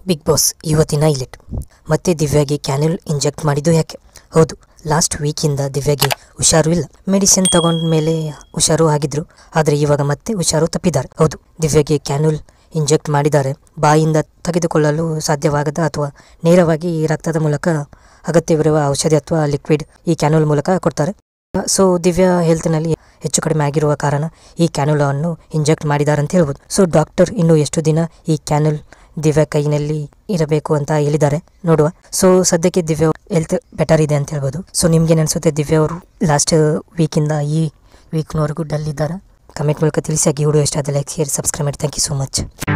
big boss ಇವತ್ತಿನ elite ಮತ್ತೆ ದಿವ್ಯಾಗೆ ಕ್ಯಾನ್ಯುಲ್ inject ಮಾಡಿದ್ದು ಯಾಕೆ ಹೌದು ಲಾಸ್ಟ್ ವೀಕಿಂದ ದಿವ್ಯಾಗೆ ಹುಷಾರು ಇಲ್ಲ ಮೆಡಿಸಿನ್ ತಗೊಂಡ ಮೇಲೆ ಹುಷಾರು ಆಗಿದ್ರು ಆದರೆ ಇವಾಗ ಮತ್ತೆ ಹುಷಾರು ತಪ್ಪಿದ್ದಾರೆ ಹೌದು ದಿವ್ಯಾಗೆ ಕ್ಯಾನ್ಯುಲ್ ಇಂಜೆಕ್ಟ್ ಮಾಡಿದ್ದಾರೆ ಬಾಯಿಂದ ತೆಗೆದುಕೊಳ್ಳಲು ಸಾಧ್ಯವಾಗದ ಅಥವಾ ನೇರವಾಗಿ ರಕ್ತದ ಮೂಲಕ ಅಗತ್ಯವಿರುವ ಔಷಧಿ ಅಥವಾ ಲಿಕ್ವಿಡ್ ಈ ಕ್ಯಾನ್ಯುಲ್ ಮೂಲಕ ಕೊಡ್ತಾರೆ ಸೊ ದಿವ್ಯಾ ಹೆಲ್ತ್ನಲ್ಲಿ ಹೆಚ್ಚು ಕಡಿಮೆ ಆಗಿರುವ ಕಾರಣ ಈ ಕ್ಯಾನ್ಯುಲವನ್ನು ಇಂಜೆಕ್ಟ್ ಮಾಡಿದ್ದಾರೆ ಅಂತ ಹೇಳ್ಬೋದು ಸೊ ಡಾಕ್ಟರ್ ಇನ್ನು ಎಷ್ಟು ದಿನ ಈ ಕ್ಯಾನ್ಯುಲ್ ದಿವ್ಯಾ ಕೈನಲ್ಲಿ ಇರಬೇಕು ಅಂತ ಹೇಳಿದ್ದಾರೆ ನೋಡುವ ಸೊ ಸದ್ಯಕ್ಕೆ ದಿವ್ಯಾ ಹೆಲ್ತ್ ಬೆಟರ್ ಇದೆ ಅಂತ ಹೇಳ್ಬೋದು ಸೊ ನಿಮ್ಗೆ ಅನ್ಸುತ್ತೆ ದಿವ್ಯಾ ಅವರು ಲಾಸ್ಟ್ ವೀಕಿಂದ ಈ ವೀಕ್ನವರೆಗೂ ಡಲ್ ಇದ್ದಾರೆ ಕಮೆಂಟ್ ಮೂಲಕ ತಿಳಿಸಿ ಆಗಿ ವಿಡಿಯೋ ಇಷ್ಟ ಆದರೆ ಲೈಕ್ ಶೇರ್ ಸಬ್ಸ್ಕ್ರೈಬ್ ಮಾಡಿ ಥ್ಯಾಂಕ್ ಯು ಸೋ ಮಚ್